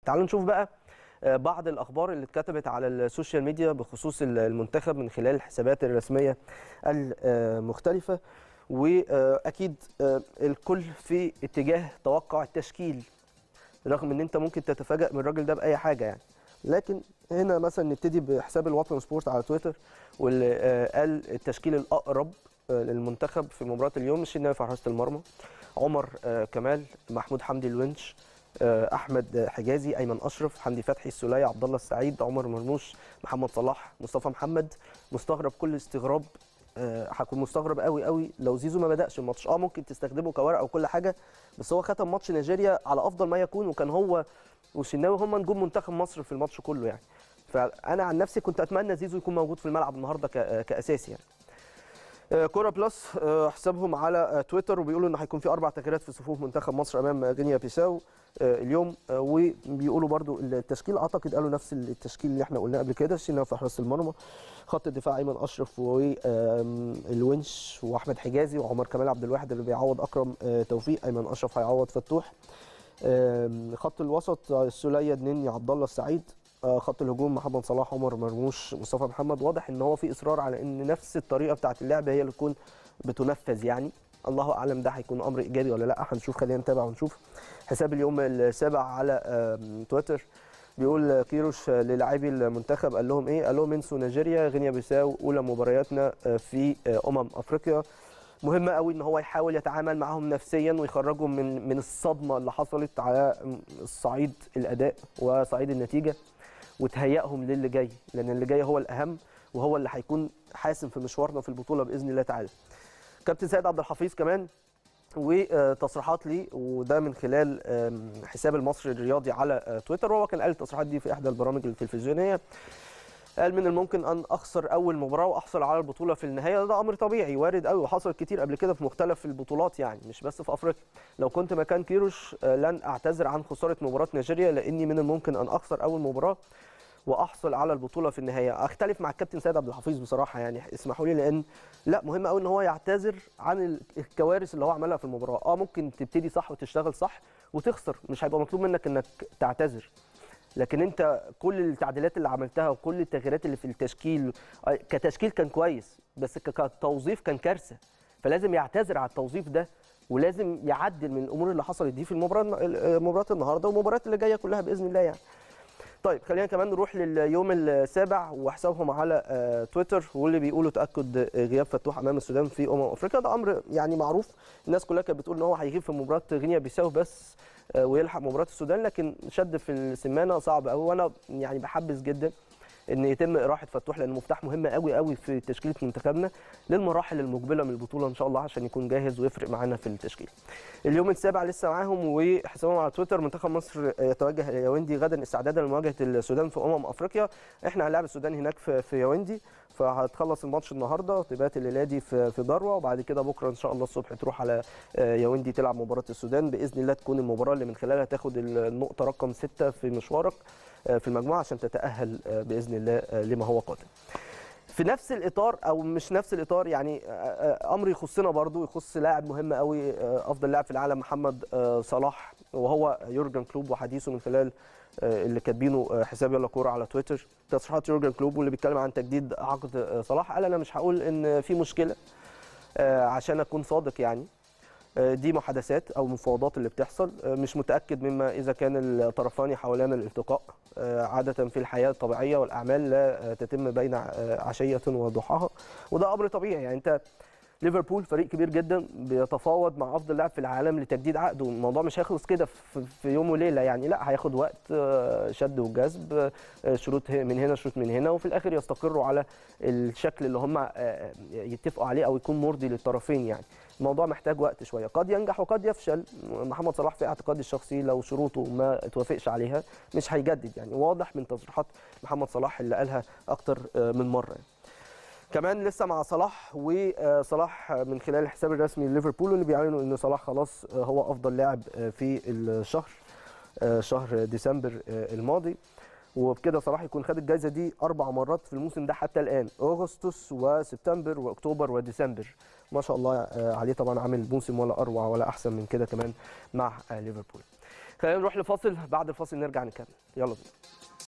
تعالوا نشوف بقى آه، بعض الاخبار اللي اتكتبت على السوشيال ميديا بخصوص المنتخب من خلال الحسابات الرسميه المختلفه واكيد آه، الكل في اتجاه توقع التشكيل رغم ان انت ممكن تتفاجئ من الراجل ده باي حاجه يعني لكن هنا مثلا نبتدي بحساب الوطن سبورت على تويتر واللي آه، قال التشكيل الاقرب آه، للمنتخب في مباراه اليوم الشناوي في حراسه المرمى عمر آه، كمال محمود حمدي الونش آه، احمد حجازي ايمن اشرف حمدي فتحي السوليه عبد الله السعيد عمر مرموش محمد صلاح مصطفى محمد مستغرب كل استغراب آه، هكون مستغرب قوي قوي لو زيزو ما بداش الماتش اه ممكن تستخدمه كورقه وكل حاجه بس هو ختم ماتش نيجيريا على افضل ما يكون وكان هو والشناوي هم نجوم منتخب مصر في الماتش كله يعني فانا عن نفسي كنت اتمنى زيزو يكون موجود في الملعب النهارده ك- كاساسي يعني آه، كوره بلس آه، حسابهم على آه، تويتر وبيقولوا ان هيكون في اربع تغييرات في صفوف منتخب مصر امام غينيا بيساو آه، اليوم آه، وبيقولوا برضو التشكيل اعتقد قالوا نفس التشكيل اللي احنا قلناه قبل كده الشناوي في حراسه المرمى خط الدفاع ايمن اشرف والونش واحمد حجازي وعمر كمال عبد الواحد اللي بيعوض اكرم آه، توفيق ايمن اشرف هيعوض فتوح آم، خط الوسط آه، السوليه دنيني عبد الله السعيد آه، خط الهجوم محمد صلاح عمر مرموش مصطفى محمد واضح ان هو في اصرار على ان نفس الطريقه بتاعه اللعب هي اللي تكون بتنفذ يعني الله اعلم ده هيكون امر ايجابي ولا لا هنشوف خلينا نتابع ونشوف حساب اليوم السابع على آم، تويتر بيقول كيروش للاعبي المنتخب قال لهم ايه؟ قال لهم انسوا نيجيريا غينيا بيساو اولى مبارياتنا آه، في آه، امم افريقيا مهم قوي ان هو يحاول يتعامل معاهم نفسيا ويخرجهم من من الصدمه اللي حصلت على الصعيد الاداء وصعيد النتيجه وتهيئهم للي جاي لان اللي جاي هو الاهم وهو اللي هيكون حاسم في مشوارنا في البطوله باذن الله تعالى. كابتن سيد عبد الحفيظ كمان وتصريحات لي وده من خلال آم، حساب المصري الرياضي على آه، تويتر وهو كان قال التصريحات دي في احدى البرامج التلفزيونيه قال من الممكن ان اخسر اول مباراه واحصل على البطوله في النهايه ده امر طبيعي وارد قوي وحصل كتير قبل كده في مختلف البطولات يعني مش بس في افريقيا لو كنت مكان كيروش آه، لن اعتذر عن خساره مباراه نيجيريا لاني من الممكن ان اخسر اول مباراه واحصل على البطوله في النهايه اختلف مع الكابتن سيد عبد الحفيظ بصراحه يعني اسمحوا لي لان لا مهم قوي ان هو يعتذر عن ال- الكوارث اللي هو عملها في المباراه اه ممكن تبتدي صح وتشتغل صح وتخسر مش هيبقى مطلوب منك انك تعتذر لكن انت كل التعديلات اللي عملتها وكل التغييرات اللي في التشكيل آه، كتشكيل كان كويس بس ك- كتوظيف كان كارثه فلازم يعتذر على التوظيف ده ولازم يعدل من الامور اللي حصلت دي في المباراه مباراه النهارده والمباريات اللي جايه كلها باذن الله يعني طيب خلينا كمان نروح لليوم السابع وحسابهم على آه، تويتر واللي بيقولوا تاكد آه، غياب فتوح امام السودان في امم افريقيا ده امر يعني معروف الناس كلها كانت بتقول ان هو هيغيب في مباراه غينيا بيساو بس آه، ويلحق مباراه السودان لكن شد في السمانه صعب قوي وانا يعني بحبذ جدا ان يتم اراحه فتوح لانه مفتاح مهم قوي قوي في تشكيله منتخبنا للمراحل المقبله من البطوله ان شاء الله عشان يكون جاهز ويفرق معانا في التشكيل. اليوم السابع لسه معاهم وحسابهم على تويتر منتخب مصر يتوجه الى ياوندي غدا استعدادا لمواجهه السودان في امم افريقيا احنا هنلعب السودان هناك في, في ياوندي فهتخلص الماتش النهارده تبات الليله دي في في ضروه وبعد كده بكره ان شاء الله الصبح تروح على آه، ياوندي تلعب مباراه السودان باذن الله تكون المباراه اللي من خلالها تاخد النقطه رقم ستة في مشوارك آه، في المجموعه عشان تتاهل آه، باذن الله آه، لما هو قادم. في نفس الاطار او مش نفس الاطار يعني آه، آه، امر يخصنا برضو يخص لاعب مهم قوي آه، افضل لاعب في العالم محمد آه، صلاح وهو يورجن كلوب وحديثه من خلال آه، اللي كاتبينه آه، حساب يلا كوره على تويتر تصريحات يورجن كلوب واللي بيتكلم عن تجديد عقد آه، صلاح قال انا مش هقول ان في مشكله آه، عشان اكون صادق يعني آه، دي محادثات او مفاوضات اللي بتحصل آه، مش متاكد مما اذا كان الطرفان يحاولان الالتقاء آه، عاده في الحياه الطبيعيه والاعمال لا آه، تتم بين آه، عشيه وضحاها وده امر طبيعي يعني انت ليفربول فريق كبير جدا بيتفاوض مع افضل لاعب في العالم لتجديد عقده الموضوع مش هيخلص كده في في يوم وليله يعني لا هياخد وقت آه، شد وجذب آه، شروط ه- من هنا شروط من هنا وفي الاخر يستقروا على الشكل اللي هم آه، يتفقوا عليه او يكون مرضي للطرفين يعني الموضوع محتاج وقت شويه قد ينجح وقد يفشل محمد صلاح في اعتقادي الشخصي لو شروطه ما توافقش عليها مش هيجدد يعني واضح من تصريحات محمد صلاح اللي قالها اكتر آه، من مره يعني. كمان لسه مع صلاح وصلاح من خلال الحساب الرسمي لليفربول اللي بيعلنوا ان صلاح خلاص هو افضل لاعب في الشهر شهر ديسمبر الماضي وبكده صلاح يكون خد الجائزه دي اربع مرات في الموسم ده حتى الان اغسطس وسبتمبر واكتوبر وديسمبر ما شاء الله عليه طبعا عامل موسم ولا اروع ولا احسن من كده كمان مع ليفربول خلينا نروح لفاصل بعد الفاصل نرجع نكمل يلا بينا